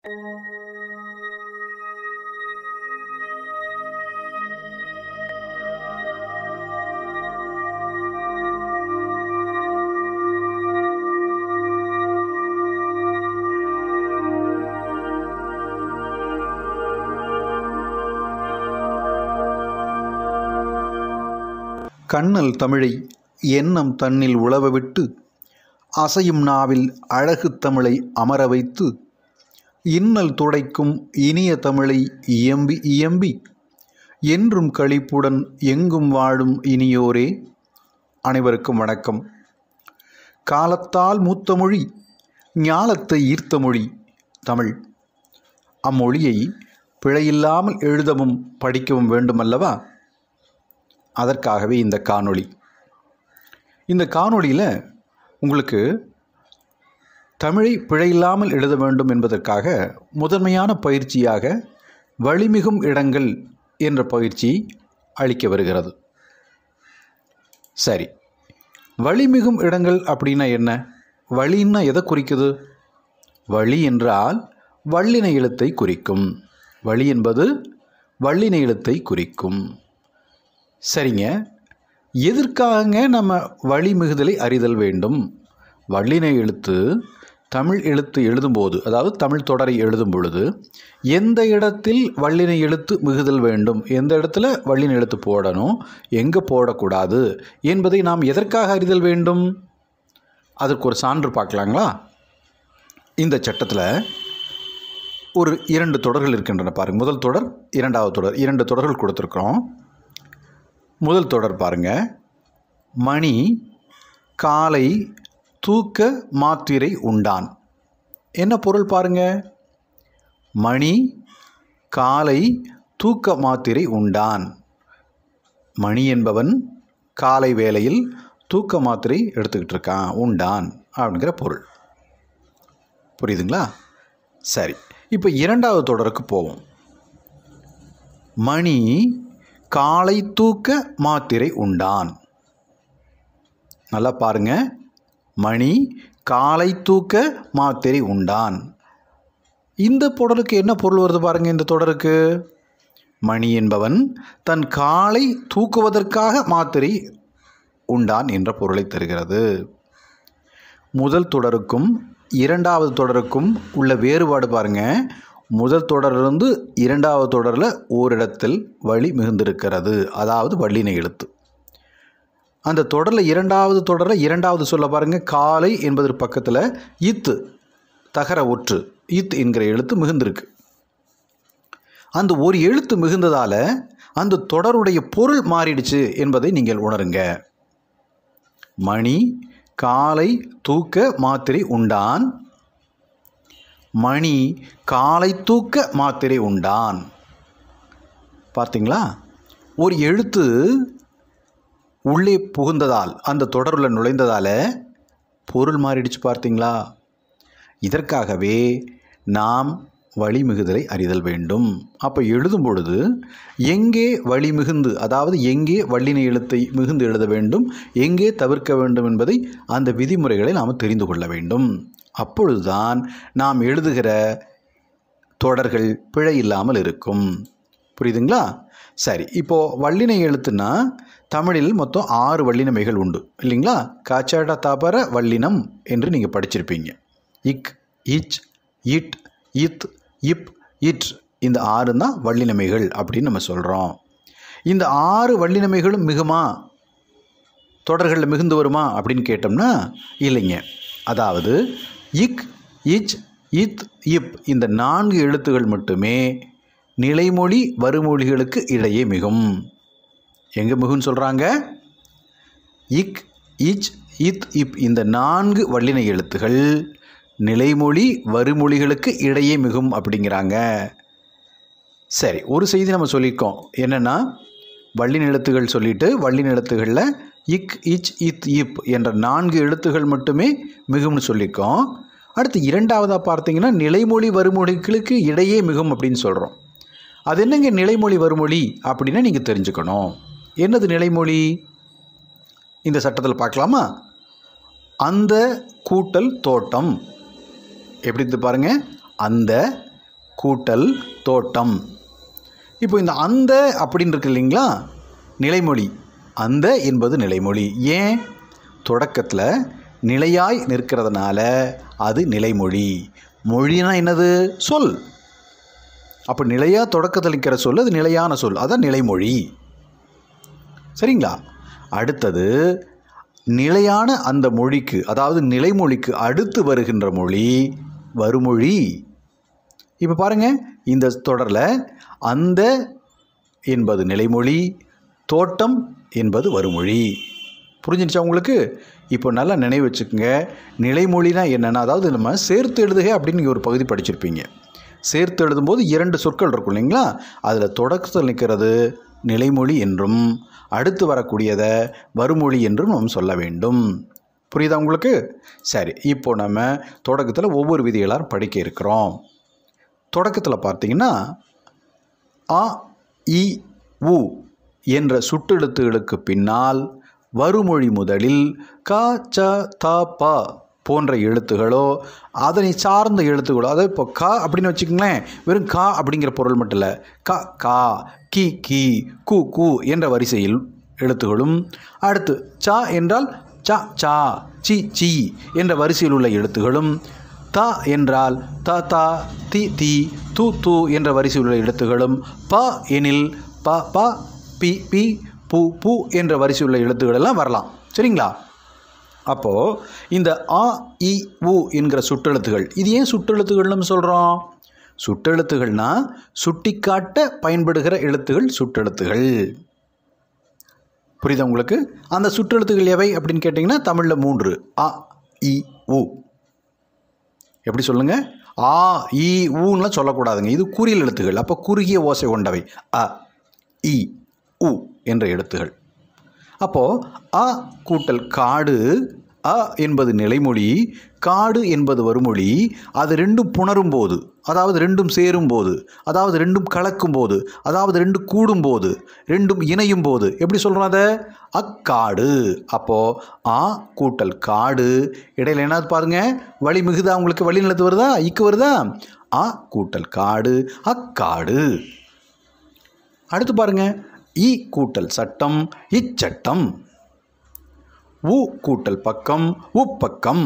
கண்ணல் தமிழை எண்ணம் தன்னில் உழவ விட்டு அசையும் நாவில் அழகு தமிழை அமர வைத்து இன்னல் துடைக்கும் இனிய தமிழை இயம்பி இயம்பி என்றும் களிப்புடன் எங்கும் வாழும் இனியோரே அனைவருக்கும் வணக்கம் காலத்தால் மூத்த மொழி ஞாலத்தை ஈர்த்த மொழி தமிழ் அம்மொழியை பிழையில்லாமல் எழுதவும் படிக்கவும் வேண்டுமல்லவா அதற்காகவே இந்த காணொளி இந்த காணொளியில் உங்களுக்கு தமிழை பிழையில்லாமல் எழுத வேண்டும் என்பதற்காக முதன்மையான பயிற்சியாக வழிமிகும் இடங்கள் என்ற பயிற்சி அளிக்க வருகிறது சரி வழிமிகும் இடங்கள் அப்படின்னா என்ன வழின்னா எதை குறிக்குது வழி என்றால் வள்ளின எழுத்தை குறிக்கும் வழி என்பது வள்ளின எழுத்தை குறிக்கும் சரிங்க எதற்காக நம்ம வழி மிகுதலை அறிதல் வேண்டும் வள்ளினை எழுத்து தமிழ் எழுத்து எழுதும்போது அதாவது தமிழ் தொடரை எழுதும் பொழுது எந்த இடத்தில் வள்ளினை எழுத்து மிகுதல் வேண்டும் எந்த இடத்துல வள்ளினை எழுத்து போடணும் எங்கே போடக்கூடாது என்பதை நாம் எதற்காக அறிதல் வேண்டும் அதற்கு ஒரு சான்று பார்க்கலாங்களா இந்த சட்டத்தில் ஒரு இரண்டு தொடர்கள் இருக்கின்றன பாருங்கள் முதல் தொடர் இரண்டாவது தொடர் இரண்டு தொடர்கள் கொடுத்துருக்குறோம் முதல் தொடர் பாருங்க மணி காலை தூக்க மாத்திரை உண்டான் என்ன பொருள் பாருங்க மணி காலை தூக்க மாத்திரை உண்டான் மணி என்பவன் காலை வேளையில் தூக்க மாத்திரை எடுத்துக்கிட்டு இருக்கான் உண்டான் அப்படிங்கிற பொருள் புரியுதுங்களா சரி இப்போ இரண்டாவது தொடருக்கு போவோம் மணி காலை தூக்க மாத்திரை உண்டான் நல்லா பாருங்க மணி காலை தூக்க மாத்திரை உண்டான் இந்த தொடருக்கு என்ன பொருள் வருது பாருங்க இந்த தொடருக்கு மணி என்பவன் தன் காலை தூக்குவதற்காக மாத்திரை உண்டான் என்ற பொருளை தருகிறது முதல் தொடருக்கும் இரண்டாவது தொடருக்கும் உள்ள வேறுபாடு பாருங்க முதல் தொடரிலிருந்து இரண்டாவது தொடரில் ஓரிடத்தில் வழி மிகுந்திருக்கிறது அதாவது வள்ளினை எழுத்து அந்த தொடரில் இரண்டாவது தொடரில் இரண்டாவது சொல்ல பாருங்கள் காலை என்பதற்கு பக்கத்தில் இத்து தகர ஒற்று இத் என்கிற எழுத்து மிகுந்திருக்கு அந்த ஒரு எழுத்து மிகுந்ததால் அந்த தொடருடைய பொருள் மாறிடுச்சு என்பதை நீங்கள் உணருங்க மணி காலை தூக்க மாத்திரை உண்டான் மணி காலை தூக்க மாத்திரை உண்டான் பார்த்தீங்களா ஒரு எழுத்து உள்ளே புகுந்ததால் அந்த தொடரில் நுழைந்ததால் பொருள் மாறிடுச்சு பார்த்தீங்களா இதற்காகவே நாம் வழி மிகுதலை அறிதல் வேண்டும் அப்போ எழுதும் பொழுது எங்கே வழி மிகுந்து அதாவது எங்கே வள்ளினை எழுத்தை மிகுந்து எழுத வேண்டும் எங்கே தவிர்க்க வேண்டும் என்பதை அந்த விதிமுறைகளை நாம் தெரிந்து கொள்ள வேண்டும் அப்பொழுதுதான் நாம் எழுதுகிற தொடர்கள் பிழை இல்லாமல் இருக்கும் புரியுதுங்களா சரி இப்போது வள்ளினை எழுத்துனா தமிழில் மொத்தம் ஆறு வள்ளினமைகள் உண்டு இல்லைங்களா காச்சாட தபர வள்ளினம் என்று நீங்கள் படிச்சிருப்பீங்க இக் இச் இட் இத் இப் இட் இந்த ஆறு தான் வள்ளினமைகள் அப்படின்னு நம்ம சொல்கிறோம் இந்த ஆறு வள்ளினமைகளும் மிகுமா தொடர்களில் மிகுந்து வருமா அப்படின்னு கேட்டோம்னா இல்லைங்க அதாவது இக் இச் இத் இப் இந்த நான்கு எழுத்துகள் மட்டுமே நிலைமொழி வருமொழிகளுக்கு இடையே மிகும் எங்கே மிகுன்னு சொல்கிறாங்க இக் இச் இத் இப் இந்த நான்கு வல்லின எழுத்துகள் நிலைமொழி வருமொழிகளுக்கு இடையே மிகும் அப்படிங்கிறாங்க சரி ஒரு செய்தி நம்ம சொல்லியிருக்கோம் என்னென்னா வள்ளின எழுத்துகள் சொல்லிட்டு வள்ளின எழுத்துகளில் இக் இச் இத் இப் என்ற நான்கு எழுத்துகள் மட்டுமே மிகும்னு சொல்லியிருக்கோம் அடுத்து இரண்டாவதாக பார்த்தீங்கன்னா நிலைமொழி வருமொழிகளுக்கு இடையே மிகும் அப்படின்னு சொல்கிறோம் அது என்னங்க நிலைமொழி வருமொழி அப்படின்னா நீங்கள் தெரிஞ்சுக்கணும் என்னது நிலைமொழி இந்த சட்டத்தில் பார்க்கலாமா அந்த கூட்டல் தோட்டம் எப்படி இருந்து பாருங்கள் அந்த கூட்டல் தோட்டம் இப்போ இந்த அந்த அப்படின்னு இருக்கு இல்லைங்களா நிலைமொழி அந்த என்பது நிலைமொழி ஏன் தொடக்கத்தில் நிலையாய் நிற்கிறதுனால அது நிலைமொழி மொழினா என்னது சொல் அப்போ நிலையா தொடக்கத்தில் நிற்கிற சொல் அது நிலையான சொல் அதான் நிலைமொழி சரிங்களா அடுத்தது நிலையான அந்த மொழிக்கு அதாவது நிலைமொழிக்கு அடுத்து வருகின்ற மொழி வருமொழி இப்போ பாருங்க இந்த தொடரில் அந்த என்பது நிலைமொழி தோட்டம் என்பது வருமொழி புரிஞ்சிருச்சா உங்களுக்கு இப்போ நல்லா நினைவு வச்சுக்கோங்க நிலைமொழினா என்னென்னா அதாவது நம்ம சேர்த்து எழுதுக அப்படின்னு நீங்க ஒரு பகுதி படிச்சிருப்பீங்க சேர்த்து எழுதும்போது இரண்டு சொற்கள் இருக்கும் இல்லைங்களா அதில் தொடக்கத்தில் நிற்கிறது நிலைமொழி என்றும் அடுத்து வரக்கூடியதை வருமொழி என்றும் நாம் சொல்ல வேண்டும் புரியுதா உங்களுக்கு சரி இப்போ நம்ம தொடக்கத்தில் ஒவ்வொரு விதிகளாக படிக்க இருக்கிறோம் தொடக்கத்தில் பார்த்தீங்கன்னா அ இ உ என்ற சுட்டெழுத்துகளுக்கு பின்னால் வருமொழி முதலில் க ச த ப போன்ற எழுத்துகளோ அதனை சார்ந்த எழுத்துகளோ அதாவது இப்போ க அப்படின்னு வச்சுக்கோங்களேன் வெறும் கா அப்படிங்கிற பொருள் மட்டும் இல்லை க கா கி கி கு கு என்ற வரிசையில் எழுத்துகளும் அடுத்து ச என்றால் ச சா சி சி என்ற வரிசையில் உள்ள எழுத்துகளும் த என்றால் த த தி தி து து என்ற வரிசையில் உள்ள எழுத்துகளும் ப எனில் ப ப பி பி பு பு என்ற வரிசையில் உள்ள எழுத்துக்கள் எல்லாம் வரலாம் சரிங்களா அப்போது இந்த ஆ இ உ என்கிற சுட்டெழுத்துகள் இது ஏன் சுட்டெழுத்துகள்னு சொல்கிறோம் சுட்டெழுத்துகள்னா சுட்டிக்காட்ட பயன்படுகிற எழுத்துகள் சுட்டெழுத்துகள் புரியுதா உங்களுக்கு அந்த சுற்றெழுத்துகள் எவை அப்படின்னு கேட்டிங்கன்னா தமிழில் மூன்று அ இ உ எப்படி சொல்லுங்க ஆ இ ஊன்னுலாம் சொல்லக்கூடாதுங்க இது குறியல் எழுத்துகள் அப்போ குறுகிய ஓசை கொண்டவை அ இ உ என்ற எழுத்துகள் அப்போது அ கூட்டல் காடு அ என்பது நிலைமொழி காடு என்பது வருமொழி அது ரெண்டும் புணரும் போது அதாவது ரெண்டும் சேரும் போது அதாவது ரெண்டும் கலக்கும் போது அதாவது ரெண்டும் கூடும் போது ரெண்டும் இணையும் போது எப்படி சொல்கிறோம் அதை அக்காடு அப்போது ஆ கூட்டல் காடு இடையில என்னது பாருங்க வழி மிகுதா உங்களுக்கு வழி நிலத்து வருதா இக்கு வருதா ஆ கூட்டல் காடு அக்காடு அடுத்து பாருங்க இ கூட்டல் சட்டம் இச்சட்டம் உ கூட்டல் பக்கம் உப்பக்கம்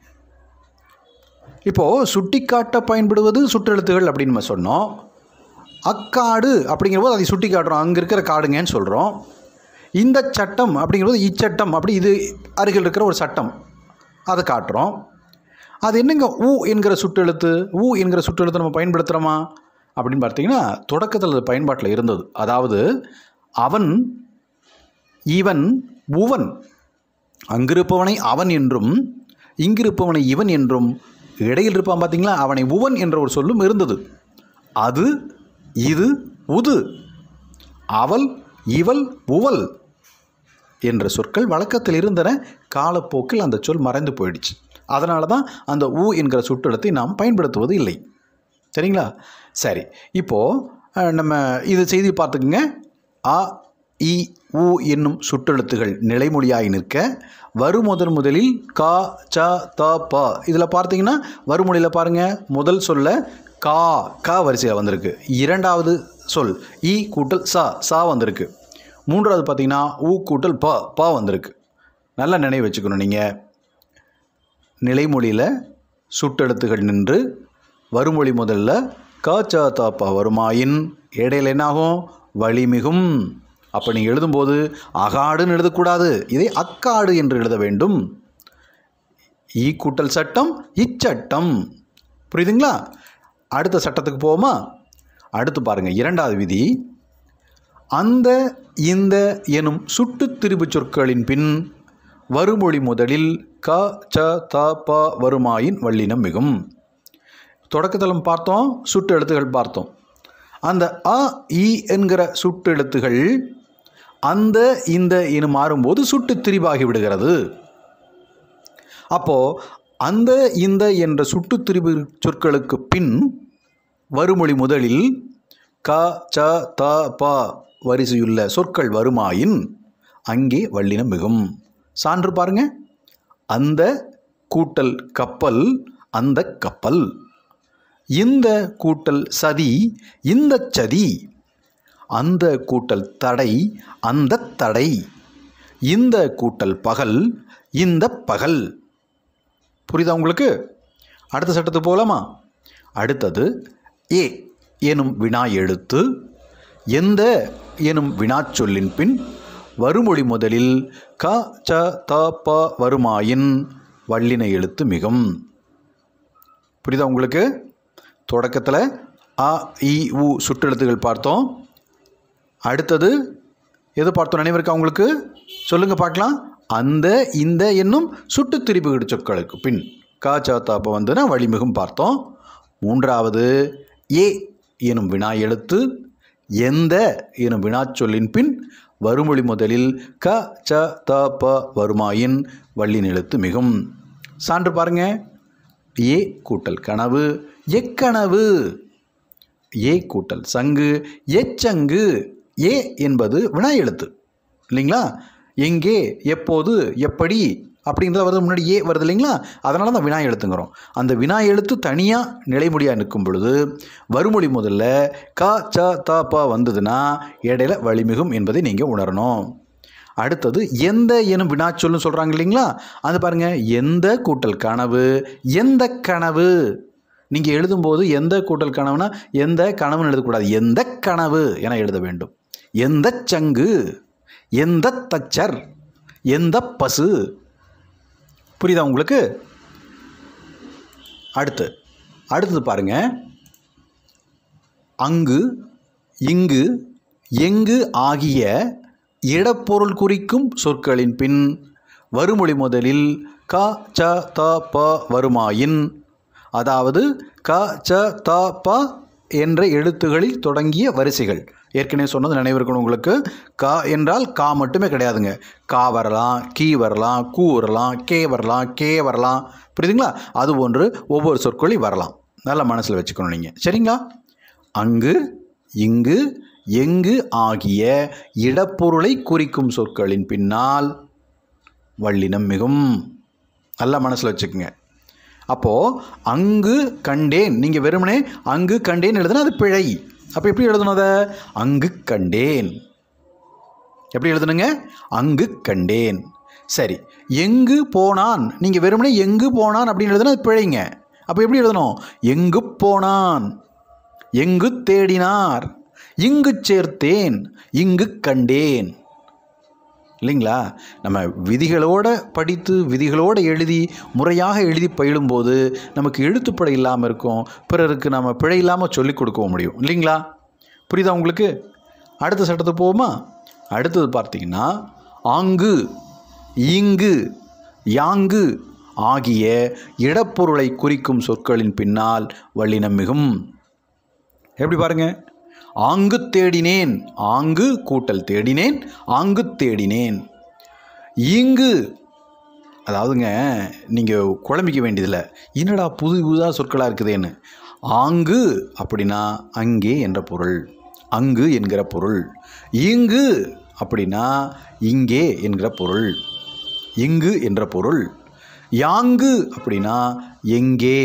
இப்போது சுட்டிக்காட்ட பயன்படுவது சுற்றெழுத்துகள் அப்படின்னு நம்ம சொன்னோம் அக்காடு அப்படிங்கிறபோது அதை சுட்டி காட்டுறோம் அங்கே இருக்கிற காடுங்கன்னு சொல்கிறோம் இந்த சட்டம் அப்படிங்கிறபோது இச்சட்டம் அப்படி இது அருகில் இருக்கிற ஒரு சட்டம் அதை காட்டுறோம் அது என்னங்க ஊ என்கிற சுற்றெழுத்து ஊ என்கிற சுற்றெழுத்து நம்ம பயன்படுத்துகிறோமா அப்படின்னு பார்த்தீங்கன்னா தொடக்கத்தில் அது பயன்பாட்டில் இருந்தது அதாவது அவன் இவன் உவன் அங்கிருப்பவனை அவன் என்றும் இங்கிருப்பவனை இவன் என்றும் இடையில் இருப்பான் பார்த்தீங்களா அவனை உவன் என்ற ஒரு சொல்லும் இருந்தது அது இது உது அவள் இவள் உவல் என்ற சொற்கள் வழக்கத்தில் இருந்தன காலப்போக்கில் அந்த சொல் மறைந்து போயிடுச்சு அதனால தான் அந்த ஊ என்கிற சுற்றெழுத்தை நாம் பயன்படுத்துவது இல்லை சரிங்களா சரி இப்போது நம்ம இது செய்தி பார்த்துக்குங்க அ இ உ என்னும் சுற்றெழுத்துகள் நிலைமொழியாய் நிற்க வருமுதல் முதலில் கா ச த ப இதில் பார்த்தீங்கன்னா வருமொழியில் பாருங்கள் முதல் சொல்ல கா கா வரிசையில் வந்திருக்கு இரண்டாவது சொல் இ கூட்டல் ச சா வந்திருக்கு மூன்றாவது பார்த்தீங்கன்னா ஊ கூட்டல் ப ப வந்திருக்கு நல்லா நினைவு வச்சுக்கணும் நீங்கள் நிலைமொழியில் சுட்டெழுத்துகள் நின்று வருமொழி முதல்ல க ச த ப வருமாயின் இடையில என்னாகும் வழிமிகும் அப்போ நீங்கள் எழுதும்போது அகாடுன்னு எழுதக்கூடாது இதை அக்காடு என்று எழுத வேண்டும் ஈ கூட்டல் சட்டம் இச்சட்டம் புரியுதுங்களா அடுத்த சட்டத்துக்கு போவோமா அடுத்து பாருங்க இரண்டாவது விதி அந்த இந்த எனும் சுட்டுத் திரிபுச் சொற்களின் பின் வருமொழி முதலில் க ச த ப வருமாயின் வல்லினம் மிகும் தொடக்கத்தில் பார்த்தோம் சுட்டு எழுத்துகள் பார்த்தோம் அந்த அ இ என்கிற சுட்டு எழுத்துகள் அந்த இந்த என மாறும்போது சுட்டு திரிபாகி விடுகிறது அப்போ அந்த இந்த என்ற சுட்டு திரிபு சொற்களுக்கு பின் வருமொழி முதலில் க ச த ப வரிசையுள்ள சொற்கள் வருமாயின் அங்கே வல்லினம் மிகும் சான்று பாருங்க அந்த கூட்டல் கப்பல் அந்த கப்பல் இந்த கூட்டல் சதி இந்த சதி அந்த கூட்டல் தடை அந்த தடை இந்த கூட்டல் பகல் இந்த பகல் புரியுதா உங்களுக்கு அடுத்த சட்டத்துக்கு போகலாமா அடுத்தது ஏ எனும் வினா எழுத்து எந்த எனும் வினாச்சொல்லின் பின் வருமொழி முதலில் க ச த ப வருமாயின் வல்லின எழுத்து மிகும் புரியுதா உங்களுக்கு தொடக்கத்தில் அ இ உ சுற்றெழுத்துகள் பார்த்தோம் அடுத்தது எது பார்த்தோம் நினைவிருக்கா உங்களுக்கு சொல்லுங்க பார்க்கலாம் அந்த இந்த என்னும் சுட்டு திரிபுகிடு சொற்களுக்கு பின் கா சா தா ப வந்துனா வழிமிகும் பார்த்தோம் மூன்றாவது ஏ எனும் வினா எழுத்து எந்த எனும் வினாச்சொல்லின் பின் வருமொழி முதலில் க ச த ப வருமாயின் வள்ளின் எழுத்து மிகும் சான்று பாருங்க ஏ கூட்டல் கனவு எக்கனவு ஏ கூட்டல் சங்கு எச்சங்கு ஏ என்பது வினா எழுத்து இல்லைங்களா எங்கே எப்போது எப்படி அப்படிங்கிறத வருது முன்னாடி ஏ வருது இல்லைங்களா அதனால தான் வினா எழுத்துங்கிறோம் அந்த வினா எழுத்து தனியாக நிலைமொழியாக நிற்கும் பொழுது வருமொழி முதல்ல க ச த ப வந்ததுன்னா இடையில வழிமிகும் என்பதை நீங்கள் உணரணும் அடுத்தது எந்த எனும் வினாச்சொல்னு சொல்கிறாங்க இல்லைங்களா அது பாருங்கள் எந்த கூட்டல் கனவு எந்த கனவு நீங்கள் எழுதும்போது எந்த கூட்டல் கனவுனா எந்த கனவுன்னு எழுதக்கூடாது எந்த கனவு என எழுத வேண்டும் எந்த சங்கு எந்த தச்சர் எந்த பசு புரியுதா உங்களுக்கு அடுத்து அடுத்தது பாருங்க அங்கு இங்கு எங்கு ஆகிய இடப்பொருள் குறிக்கும் சொற்களின் பின் வருமொழி முதலில் க ச த ப வருமாயின் அதாவது க ச த ப என்ற எழுத்துகளில் தொடங்கிய வரிசைகள் ஏற்கனவே சொன்னது நினைவிருக்கணும் உங்களுக்கு கா என்றால் கா மட்டுமே கிடையாதுங்க கா வரலாம் கீ வரலாம் கூ வரலாம் கே வரலாம் கே வரலாம் புரியுதுங்களா அது போன்று ஒவ்வொரு சொற்களையும் வரலாம் நல்லா மனசில் வச்சுக்கணும் நீங்கள் சரிங்களா அங்கு இங்கு எங்கு ஆகிய இடப்பொருளை குறிக்கும் சொற்களின் பின்னால் வல்லினம் மிகும் நல்லா மனசில் வச்சுக்கோங்க அப்போது அங்கு கண்டேன் நீங்கள் வெறுமனே அங்கு கண்டேன் எழுதுனா அது பிழை அப்போ எப்படி எழுதணும் அதை அங்கு கண்டேன் எப்படி எழுதணுங்க அங்கு கண்டேன் சரி எங்கு போனான் நீங்கள் வெறுமனே எங்கு போனான் அப்படின்னு எழுதுனா அது பிழைங்க அப்போ எப்படி எழுதணும் எங்கு போனான் எங்கு தேடினார் இங்கு சேர்த்தேன் இங்கு கண்டேன் இல்லைங்களா நம்ம விதிகளோடு படித்து விதிகளோடு எழுதி முறையாக எழுதி பயிலும்போது நமக்கு எழுத்துப்படை இல்லாமல் இருக்கும் பிறருக்கு நம்ம பிழை இல்லாமல் சொல்லிக் கொடுக்க முடியும் இல்லைங்களா புரியுதா உங்களுக்கு அடுத்த சட்டத்துக்கு போவோமா அடுத்தது பார்த்தீங்கன்னா ஆங்கு இங்கு யாங்கு ஆகிய இடப்பொருளை குறிக்கும் சொற்களின் பின்னால் வல்லினம் மிகும் எப்படி பாருங்க ஆங்கு தேடினேன் ஆங்கு கூட்டல் தேடினேன் ஆங்கு தேடினேன் இங்கு அதாவதுங்க நீங்கள் குழம்பிக்க வேண்டியதில்லை என்னடா புது புதுதாக சொற்களாக இருக்குதேன்னு ஆங்கு அப்படின்னா அங்கே என்ற பொருள் அங்கு என்கிற பொருள் இங்கு அப்படின்னா இங்கே என்கிற பொருள் இங்கு என்ற பொருள் யாங்கு அப்படின்னா எங்கே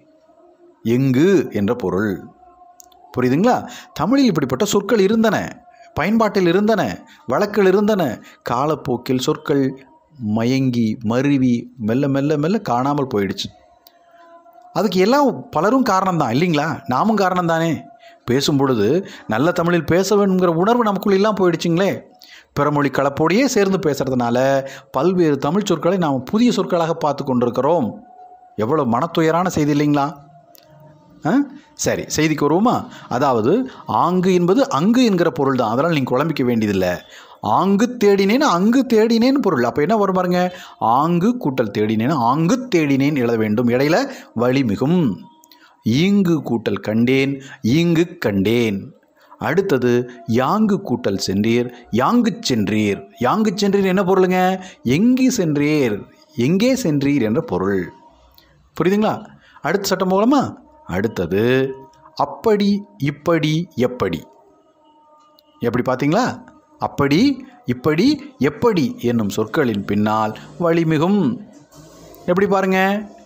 எங்கு என்ற பொருள் புரியுதுங்களா தமிழில் இப்படிப்பட்ட சொற்கள் இருந்தன பயன்பாட்டில் இருந்தன வழக்கில் இருந்தன காலப்போக்கில் சொற்கள் மயங்கி மருவி மெல்ல மெல்ல மெல்ல காணாமல் போயிடுச்சு அதுக்கு எல்லாம் பலரும் காரணம்தான் இல்லைங்களா நாமும் காரணம் தானே பேசும் பொழுது நல்ல தமிழில் பேச வேணுங்கிற உணர்வு நமக்குள்ள எல்லாம் போயிடுச்சுங்களே பிறமொழி கலப்போடையே சேர்ந்து பேசுறதுனால பல்வேறு தமிழ் சொற்களை நாம் புதிய சொற்களாக பார்த்து கொண்டிருக்கிறோம் எவ்வளோ மனத்துயரான செய்தி இல்லைங்களா ஆ? சரி செய்திக்கு வருவோமா அதாவது ஆங்கு என்பது அங்கு என்கிற பொருள் தான் அதனால் நீங்கள் குழம்பிக்க வேண்டியதில்லை ஆங்கு தேடினேன் அங்கு தேடினேன் பொருள் அப்போ என்ன வரும் பாருங்க ஆங்கு கூட்டல் தேடினேன் ஆங்கு தேடினேன் எழுத வேண்டும் இடையில வழி மிகும் ஈங்கு கூட்டல் கண்டேன் ஈங்கு கண்டேன் அடுத்தது யாங்கு கூட்டல் சென்றீர் யாங்கு சென்றீர் யாங்கு சென்றீர் என்ன பொருளுங்க எங்கே சென்றீர் எங்கே சென்றீர் என்ற பொருள் புரியுதுங்களா அடுத்த சட்டம் மூலமா அடுத்தது அப்படி இப்படி எப்படி எப்படி பார்த்தீங்களா அப்படி இப்படி எப்படி என்னும் சொற்களின் பின்னால் வழிமிகும் எப்படி பாருங்க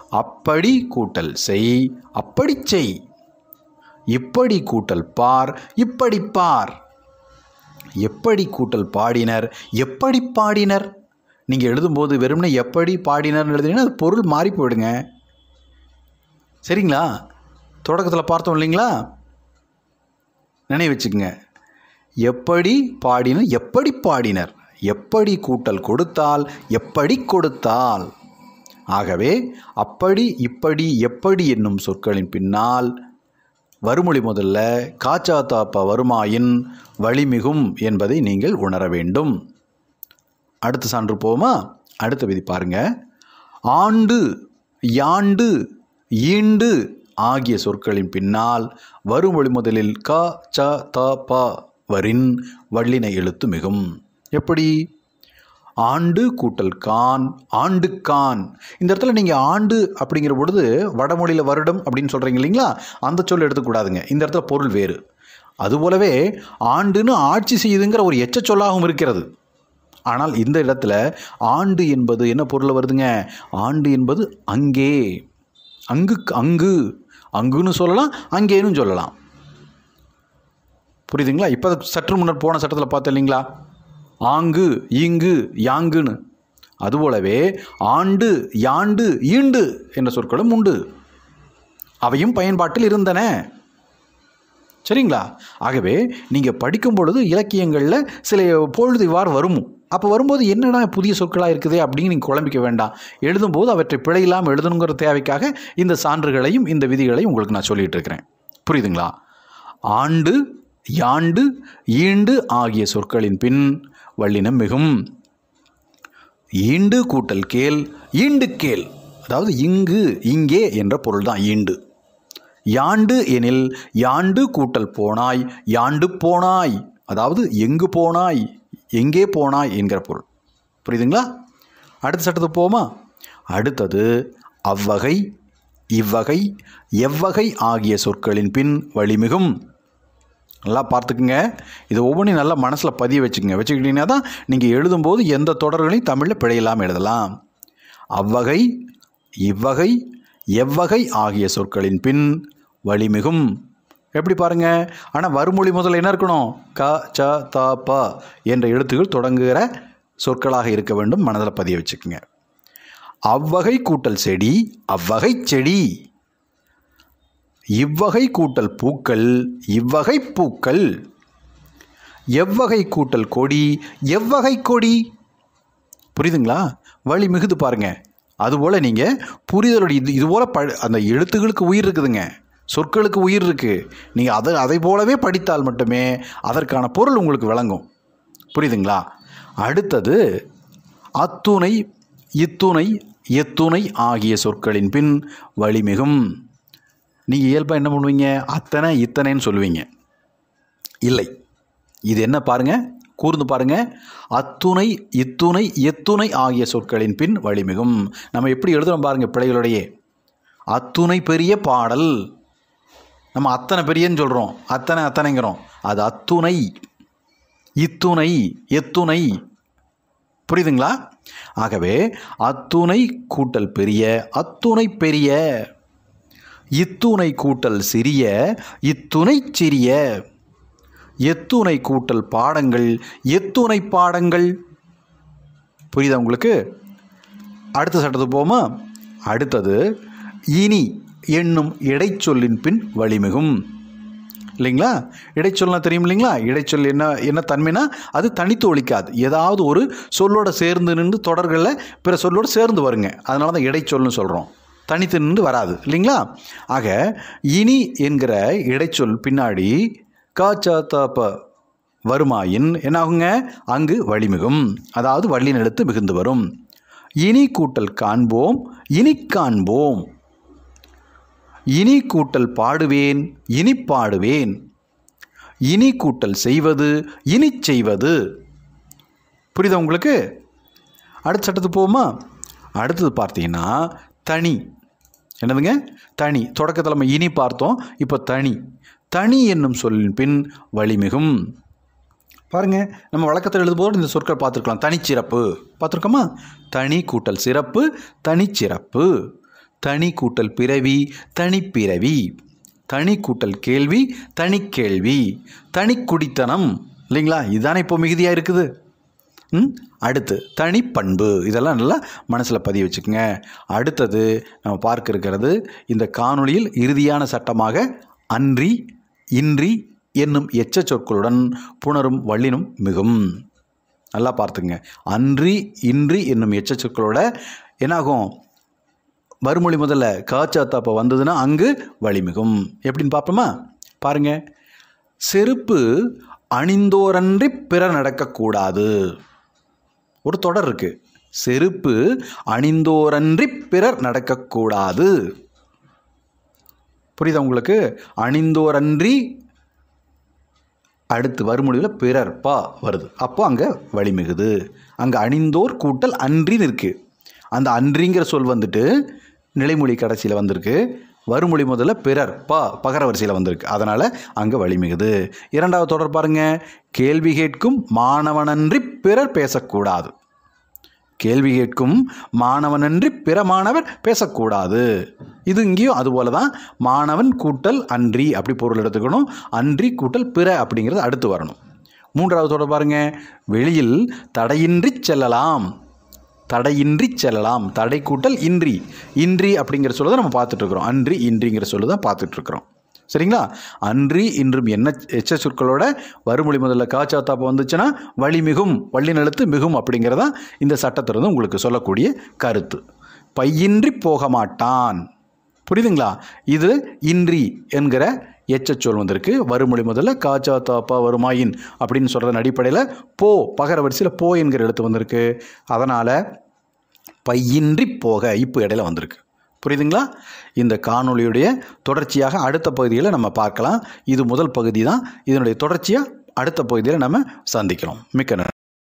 அப்படி கூட்டல் செய் அப்படி செய் இப்படி கூட்டல் பார் இப்படி பார் எப்படி கூட்டல் பாடினர் எப்படி பாடினர் நீங்கள் எழுதும்போது வெறுமனே எப்படி பாடினர்னு எழுதுனீங்கன்னா அது பொருள் மாறி போயிடுங்க சரிங்களா தொடக்கத்தில் பார்த்தோம் இல்லைங்களா நினைவு வச்சுக்கோங்க எப்படி பாடினர் எப்படி பாடினர் எப்படி கூட்டல் கொடுத்தால் எப்படி கொடுத்தால் ஆகவே அப்படி இப்படி எப்படி என்னும் சொற்களின் பின்னால் வருமொழி முதல்ல காச்சா தாப்பா வருமாயின் வழிமிகும் என்பதை நீங்கள் உணர வேண்டும் அடுத்த சான்று போமா அடுத்த விதி பாருங்க ஆண்டு யாண்டு ஈண்டு ஆகிய சொற்களின் பின்னால் வருமொழி முதலில் க ச த ப வரின் வள்ளினை எழுத்து மிகும் எப்படி ஆண்டு கூட்டல் கான் ஆண்டுக்கான் இந்த இடத்துல நீங்கள் ஆண்டு அப்படிங்கிற பொழுது வடமொழியில் வருடம் அப்படின்னு சொல்கிறீங்க இல்லைங்களா அந்த சொல் எடுத்துக்கூடாதுங்க இந்த இடத்துல பொருள் வேறு அதுபோலவே ஆண்டுன்னு ஆட்சி செய்யுதுங்கிற ஒரு எச்ச சொல்லாகவும் இருக்கிறது ஆனால் இந்த இடத்துல ஆண்டு என்பது என்ன பொருள் வருதுங்க ஆண்டு என்பது அங்கே அங்கு அங்கு அங்குன்னு சொல்லலாம் அங்கேன்னு சொல்லலாம் புரியுதுங்களா இப்போ சற்று முன்னர் போன சட்டத்தில் பார்த்தோம் இல்லைங்களா ஆங்கு ஈங்கு யாங்குன்னு அதுபோலவே ஆண்டு யாண்டு ஈண்டு என்ற சொற்களும் உண்டு அவையும் பயன்பாட்டில் இருந்தன சரிங்களா ஆகவே நீங்கள் படிக்கும் பொழுது இலக்கியங்களில் சில பொழுது இவ்வாறு வரும் அப்போ வரும்போது என்னடா புதிய சொற்களாக இருக்குதே அப்படின்னு நீங்கள் குழம்பிக்க வேண்டாம் எழுதும்போது அவற்றை பிழையில்லாமல் எழுதணுங்கிற தேவைக்காக இந்த சான்றுகளையும் இந்த விதிகளையும் உங்களுக்கு நான் சொல்லிட்டு இருக்கிறேன் புரியுதுங்களா ஆண்டு யாண்டு ஈண்டு ஆகிய சொற்களின் பின் வல்லினம் மிகும் ஈண்டு கூட்டல் கேள் ஈண்டு கேள் அதாவது இங்கு இங்கே என்ற பொருள் தான் ஈண்டு யாண்டு எனில் யாண்டு கூட்டல் போனாய் யாண்டு போனாய் அதாவது எங்கு போனாய் எங்கே போனாய் என்கிற பொருள் புரியுதுங்களா அடுத்த சட்டத்துக்கு போமா அடுத்தது அவ்வகை இவ்வகை எவ்வகை ஆகிய சொற்களின் பின் வழிமிகும் நல்லா பார்த்துக்குங்க இது ஒவ்வொன்றையும் நல்லா மனசில் பதிய வச்சுக்கோங்க வச்சுக்கிட்டீங்கன்னா தான் நீங்கள் எழுதும்போது எந்த தொடர்களையும் தமிழில் பிழையில்லாமல் எழுதலாம் அவ்வகை இவ்வகை எவ்வகை ஆகிய சொற்களின் பின் வழிமிகும் எப்படி பாருங்க ஆனால் வருமொழி முதல்ல என்ன இருக்கணும் க ச த ப என்ற எழுத்துக்கள் தொடங்குகிற சொற்களாக இருக்க வேண்டும் மனதில் பதிய வச்சுக்கோங்க அவ்வகை கூட்டல் செடி அவ்வகை செடி இவ்வகை கூட்டல் பூக்கள் இவ்வகை பூக்கள் எவ்வகை கூட்டல் கொடி எவ்வகை கொடி புரியுதுங்களா வழி மிகுது பாருங்க அதுபோல் நீங்கள் புரிதலுடைய இது இதுபோல் ப அந்த எழுத்துக்களுக்கு உயிர் இருக்குதுங்க சொற்களுக்கு உயிர் இருக்குது நீங்கள் அதை அதை போலவே படித்தால் மட்டுமே அதற்கான பொருள் உங்களுக்கு விளங்கும் புரியுதுங்களா அடுத்தது அத்துணை இத்துணை எத்துணை ஆகிய சொற்களின் பின் வழிமிகும் நீங்கள் இயல்பாக என்ன பண்ணுவீங்க அத்தனை இத்தனைன்னு சொல்லுவீங்க இல்லை இது என்ன பாருங்க கூர்ந்து பாருங்க அத்துணை இத்துணை எத்துணை ஆகிய சொற்களின் பின் வழிமிகும் நம்ம எப்படி எழுதுறோம் பாருங்க பிழைகளுடைய அத்துணை பெரிய பாடல் நம்ம அத்தனை பெரியன்னு சொல்கிறோம் அத்தனை அத்தனைங்கிறோம் அது அத்துணை இத்துணை எத்துணை புரியுதுங்களா ஆகவே அத்துணை கூட்டல் பெரிய அத்துணை பெரிய இத்துணை கூட்டல் சிறிய இத்துணை சிறிய எத்துணை கூட்டல் பாடங்கள் எத்துணை பாடங்கள் புரியுதா உங்களுக்கு அடுத்த சட்டத்துக்கு போமா அடுத்தது இனி என்னும் இடைச்சொல்லின் பின் வழிமிகும் இல்லைங்களா இடைச்சொல்னா தெரியும் இல்லைங்களா இடைச்சொல் என்ன என்ன தன்மைனா அது தனித்து ஒழிக்காது ஏதாவது ஒரு சொல்லோட சேர்ந்து நின்று தொடர்களில் பிற சொல்லோடு சேர்ந்து வருங்க அதனால தான் இடைச்சொல்னு சொல்கிறோம் தனித்து நின்று வராது இல்லைங்களா ஆக இனி என்கிற இடைச்சொல் பின்னாடி காச்சாத்தாப்ப வருமாயின் என்னாகுங்க அங்கு வழிமிகும் அதாவது வள்ளின் எழுத்து மிகுந்து வரும் இனி கூட்டல் காண்போம் இனி காண்போம் இனி கூட்டல் பாடுவேன் இனி பாடுவேன் இனி கூட்டல் செய்வது இனி செய்வது புரியுதா உங்களுக்கு அடுத்த சட்டத்துக்கு போவோமா அடுத்தது பார்த்தீங்கன்னா தனி என்னதுங்க தனி தொடக்கத்தில் நம்ம இனி பார்த்தோம் இப்போ தனி தனி என்னும் சொல்லின் பின் வழிமிகும் பாருங்க நம்ம வழக்கத்தில் எழுதும்போது இந்த சொற்கள் பார்த்துருக்கலாம் தனிச்சிறப்பு பார்த்துருக்கோமா தனி கூட்டல் சிறப்பு தனிச்சிறப்பு தனி கூட்டல் பிறவி தனிப்பிறவி தனி கூட்டல் கேள்வி தனிக்கேள்வி தனிக்குடித்தனம் இல்லைங்களா இதுதானே இப்போ மிகுதியாக இருக்குது ம் அடுத்து தனிப்பண்பு இதெல்லாம் நல்லா மனசில் பதிய வச்சுக்கோங்க அடுத்தது நம்ம பார்க்க இருக்கிறது இந்த காணொளியில் இறுதியான சட்டமாக அன்றி இன்றி என்னும் எச்ச சொற்களுடன் புணரும் வள்ளினும் மிகும் நல்லா பார்த்துங்க அன்றி இன்றி என்னும் எச்ச சொற்களோட என்னாகும் வறுமொழி முதல்ல காச்சாத்தாப்ப வந்ததுன்னா அங்கு வழிமிகும் எப்படின்னு பார்ப்போமா பாருங்க செருப்பு அணிந்தோரன்றி பிறர் நடக்கக்கூடாது ஒரு தொடர் இருக்கு செருப்பு அணிந்தோரன்றி பிறர் நடக்கக்கூடாது புரியுதா உங்களுக்கு அணிந்தோரன்றி அடுத்து வறுமொழியில் பிறர் பா வருது அப்போ அங்கே வழிமிகுது அங்கே அணிந்தோர் கூட்டல் அன்றின்னு இருக்குது அந்த அன்றிங்கிற சொல் வந்துட்டு நிலைமொழி கடைசியில் வந்திருக்கு வறுமொழி முதல்ல பிறர் பா பகர வரிசையில் வந்திருக்கு அதனால் அங்கே வழிமிகுது இரண்டாவது தொடர் பாருங்க கேள்வி கேட்கும் மாணவனன்றி பிறர் பேசக்கூடாது கேள்வி கேட்கும் மாணவனன்றி பிற மாணவர் பேசக்கூடாது இது இங்கேயும் அதுபோல தான் மாணவன் கூட்டல் அன்றி அப்படி பொருள் எடுத்துக்கணும் அன்றி கூட்டல் பிற அப்படிங்கிறது அடுத்து வரணும் மூன்றாவது தொடர் பாருங்க வெளியில் தடையின்றி செல்லலாம் தடையின்றி செல்லலாம் தடை கூட்டல் இன்றி இன்றி அப்படிங்கிற சொல்ல தான் நம்ம பார்த்துட்டு இருக்கிறோம் அன்றி இன்றிங்கிற சொல்ல தான் பார்த்துட்டு இருக்கிறோம் சரிங்களா அன்றி இன்றும் என்ன எச்ச சொற்களோட வறுமொழி முதல்ல காச்சாத்தாப்ப வந்துச்சுன்னா வழி மிகும் வள்ளி நிலத்து மிகும் அப்படிங்கிறதா இந்த சட்டத்திலிருந்து உங்களுக்கு சொல்லக்கூடிய கருத்து பையின்றி போக மாட்டான் புரியுதுங்களா இது இன்றி என்கிற எச்சச்சொல் வந்திருக்கு வறுமொழி முதல்ல காச்சா தாப்பா வருமாயின் அப்படின்னு சொல்கிறதன் அடிப்படையில் போ பகர வரிசையில் போ என்கிற எழுத்து வந்திருக்கு அதனால் பையின்றி போக இப்போ இடையில வந்திருக்கு புரியுதுங்களா இந்த காணொளியுடைய தொடர்ச்சியாக அடுத்த பகுதியில் நம்ம பார்க்கலாம் இது முதல் பகுதி தான் இதனுடைய தொடர்ச்சியாக அடுத்த பகுதியில் நம்ம சந்திக்கிறோம் மிக்க நன்றி